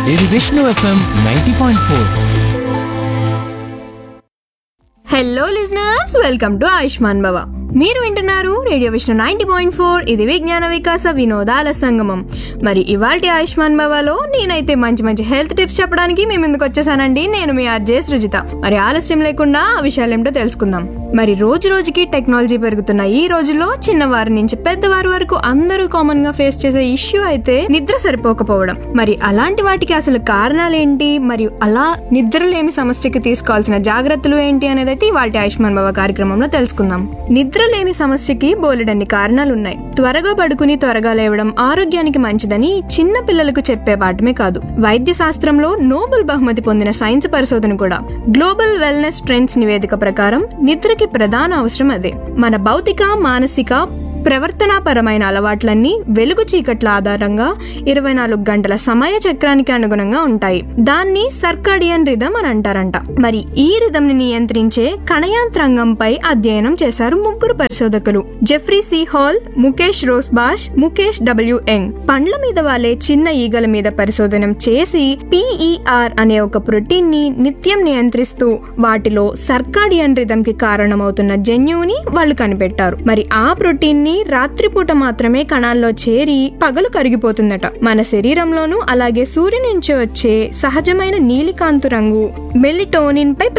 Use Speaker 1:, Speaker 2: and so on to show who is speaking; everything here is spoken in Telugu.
Speaker 1: ఇది Vishnu FM ninety point four
Speaker 2: hello listeners welcome to Ayushman Bhava మీరు వింటున్నారు radio Vishnu ninety point four ఇది విజ్ఞాన వికాస వినోదాల సంగమం మరి ఇవాల్టి ఆయుష్మాన్ భవలో నేనైతే మంచి మంచి హెల్త్ టిప్స్ చెప్పడానికి మీ ముందుకు వచ్చేసానండి నేను మీ ఆర్జే సృజిత మరి ఆలస్యం లేకుండా ఆ విషయాలు ఏమిటో తెలుసుకుందాం మరి రోజు రోజుకి టెక్నాలజీ పెరుగుతున్న ఈ రోజుల్లో చిన్నవారి నుంచి పెద్దవారి వరకు అందరూ కామన్ గా ఫేస్ చేసే ఇష్యూ అయితే నిద్ర సరిపోకపోవడం మరి అలాంటి వాటికి అసలు కారణాలేంటి మరియు అలా నిద్రలేమి సమస్యకి తీసుకోవాల్సిన జాగ్రత్తలు ఏంటి అనేది అయితే ఇవాళ ఆయుష్మాన్ బాబా కార్యక్రమంలో తెలుసుకుందాం నిద్రలేమి సమస్యకి బోలెడన్ని కారణాలు ఉన్నాయి త్వరగా పడుకుని త్వరగా లేవడం ఆరోగ్యానికి మంచిదని చిన్న పిల్లలకు చెప్పే పాఠమే కాదు వైద్య శాస్త్రంలో నోబెల్ బహుమతి పొందిన సైన్స్ పరిశోధన కూడా గ్లోబల్ వెల్నెస్ ట్రెండ్స్ నివేదిక ప్రకారం నిద్రకి ప్రధాన అవసరం అదే మన భౌతిక మానసిక ప్రవర్తనాపరమైన అలవాట్లన్నీ వెలుగు చీకట్ల ఆధారంగా ఇరవై నాలుగు గంటల సమయ చక్రానికి అనుగుణంగా ఉంటాయి దాన్ని సర్కాడియన్ రిధం అని అంటారంట మరి ఈ రిధం ని నియంత్రించే కణయాంత్రాంగంపై అధ్యయనం చేశారు ముగ్గురు పరిశోధకులు జెఫ్రీ సి హాల్ ముఖేష్ రోస్బాష్ ముఖేష్ డబ్ల్యూ యంగ్ పండ్ల మీద వాలే చిన్న ఈగల మీద పరిశోధన చేసి పిఈఆర్ అనే ఒక ప్రోటీన్ ని నిత్యం నియంత్రిస్తూ వాటిలో సర్కాడియన్ రిధం కి కారణమవుతున్న జన్యువుని వాళ్ళు కనిపెట్టారు మరి ఆ ప్రోటీన్ ని రాత్రిపూట మాత్రమే కణాల్లో చేరి పగలు కరిగిపోతుందట మన శరీరంలోనూ అలాగే సూర్యుని నుంచి వచ్చే సహజమైన నీలికాంతు రంగు మెలిటోనిన్ పై